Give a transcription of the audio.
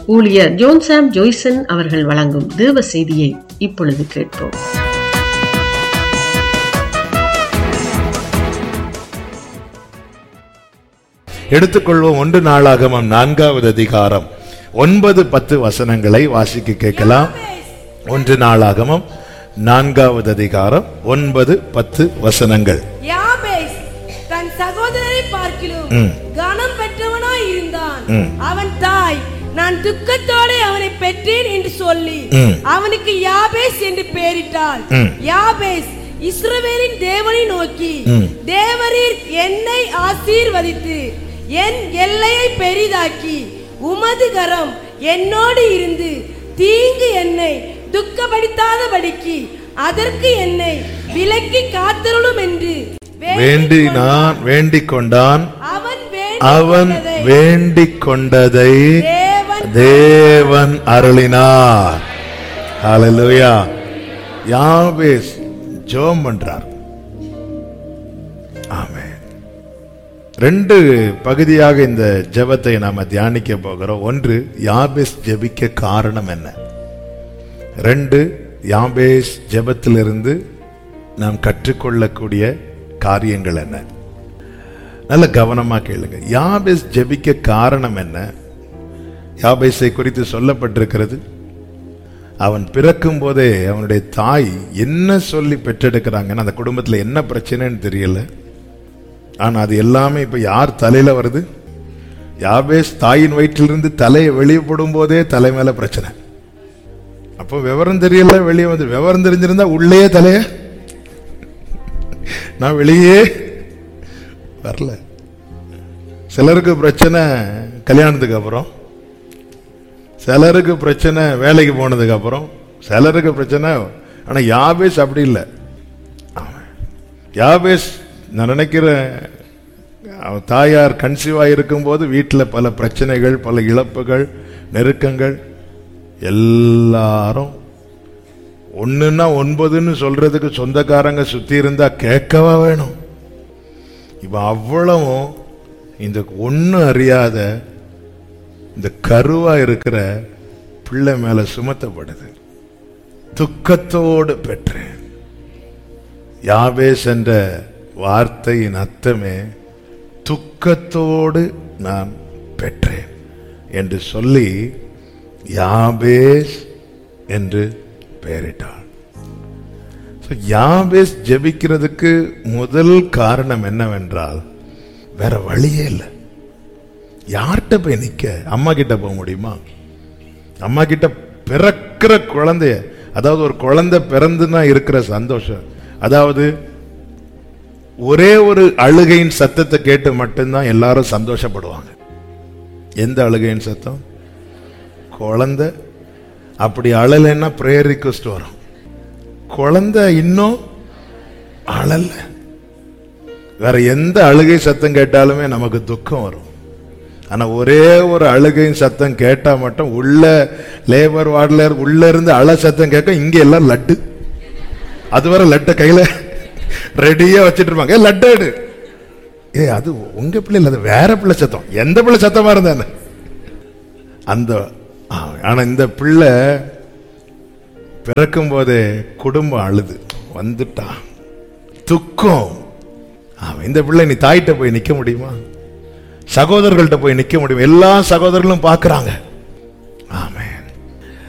ஊழியர் ஜோன்சாம் ஜோய்சன் அவர்கள் வழங்கும் தேவ செய்தியை இப்பொழுது கேட்போம் எடுத்துக்கொள்வோம் ஒன்று நாளாகமம் நான்காவது அதிகாரம் ஒன்பது பத்து வசனங்களை வாசிக்க கேட்கலாம் ஒன்று நாளாகமம் நான்காவது அதிகாரம் ஒன்பது பத்து வசனங்கள் யாபேஸ் தன் சகோதரரை பார்க்கிலும் ம். கனம் பெற்றவனாய் இருந்தான் ம். அவன் தாய் நான் துக்கத்தோட அவனை பெற்றேன் என்று சொல்லி ம். அவனுக்கு யாபேஸ் என்று பெயரிட்டாள் ம். யாபேஸ் இஸ்ரவேலின் தேவனை நோக்கி ம். தேவரீர் என்னை ஆசீர்வதித்து என் எல்லையை பெரிதாக்கி உமது கரம் என்னோடு இருந்து தீங்கு என்னை துக்கப்படுத்தாதபடிக்கு அதற்கு என்னை விலக்கி காத்தருளும் என்று வேண்டினான் வேண்டிக் கொண்டான் அவன் அவன் வேண்டிக் வேண்டிக் கொண்டதை தேவன் தேவன் அருளினார் ஹalleluya யாவேஸ் ஜெபம் பண்றார் ஆமென் ரெண்டு பகுதியாக இந்த ஜெபத்தை நாம தியானிக்க போகிறோம் ஒன்று யாபேஸ் ஜெபிக்க காரணம் என்ன ரெண்டு யாபேஸ் ஜெபத்திலிருந்து நாம் கற்றுக்கொள்ளக்கூடிய காரியங்கள் என்ன நல்ல கவனமா கேளுங்க யாபேஸ் ஜெபிக்க காரணம் என்ன யாபேஸை குறித்து சொல்லப்பட்டிருக்கிறது அவன் பிறக்கும் போதே அவனுடைய தாய் என்ன சொல்லி பெற்றெடுக்கிறாங்கன்னு அந்த குடும்பத்துல என்ன பிரச்சனைன்னு தெரியல ஆனா அது எல்லாமே இப்ப யார் தலையில வருது யாபேஸ் தாயின் வயிற்றிலிருந்து தலையை வெளியே போடும் போதே தலை மேல பிரச்சனை அப்போ விவரம் தெரியல வெளியே வந்து விவரம் தெரிஞ்சிருந்தா உள்ளே தலைய நான் வெளியே வரல சிலருக்கு பிரச்சனை கல்யாணத்துக்கு அப்புறம் சிலருக்கு பிரச்சனை வேலைக்கு போனதுக்கு அப்புறம் சிலருக்கு பிரச்சனை ஆனா யாபேஸ் அப்படி இல்லை ஆமாம். யாபேஸ் நான் நினைக்கிறேன் அவன் தாயார் கன்சீவாக இருக்கும்போது வீட்டில் பல பிரச்சனைகள் பல இழப்புகள் நெருக்கங்கள் எல்லாரும் ஒண்ணுன்னா ஒன்பதுன்னு சொல்றதுக்கு சொந்தக்காரங்க சுத்தி இருந்தா கேட்கவா வேணும் இப்ப அவ்வளவும் இந்த ஒண்ணு அறியாத இந்த கருவா இருக்கிற பிள்ளை மேல சுமத்தப்படுது துக்கத்தோடு பெற்றேன் யாபேஸ் என்ற வார்த்தையின் அர்த்தமே துக்கத்தோடு நான் பெற்றேன் என்று சொல்லி யாபேஸ் என்று பெயரிட்டாள் So, யாபேஸ் ஜெபிக்கிறதுக்கு முதல் காரணம் என்னவென்றால் வேற வழியே இல்லை யார்கிட்ட போய் நிக்க அம்மா கிட்ட போக முடியுமா அம்மா கிட்ட பிறக்கிற குழந்தைய அதாவது ஒரு குழந்தை பிறந்துனா இருக்கிற சந்தோஷம் அதாவது ஒரே ஒரு அழுகையின் சத்தத்தை கேட்டு மட்டும்தான் எல்லாரும் சந்தோஷப்படுவாங்க எந்த அழுகையின் சத்தம் குழந்தை அப்படி அழலைன்னா ப்ரேயர் ரிக்வஸ்ட் வரும் குழந்தை இன்னும் அழல வேற எந்த அழுகை சத்தம் கேட்டாலுமே நமக்கு துக்கம் வரும் ஆனா ஒரே ஒரு அழுகையின் சத்தம் கேட்டா மட்டும் உள்ள லேபர் வார்டில் உள்ள இருந்து அழ சத்தம் கேட்க இங்க எல்லாம் லட்டு அதுவரை லட்டை கையில ரெடியா வச்சிட்டு இருப்பாங்க "ஏய், லட்டு எடு ஏ அது உங்க பிள்ளை இல்ல அது வேற பிள்ளை சத்தம் எந்த பிள்ளை சத்தமா இருந்தானே அந்த ஆ, ஆனா இந்த பிள்ளை பிறக்கும் போதே குடும்பம் அழுது வந்துட்டா துக்கம் ஆமா, இந்த பிள்ளை நீ தாயிட்ட போய் நிக்க முடியுமா சகோதரர்கள்ட்ட போய் நிக்க முடியும் எல்லா சகோதரர்களும் பார்க்கறாங்க ஆமே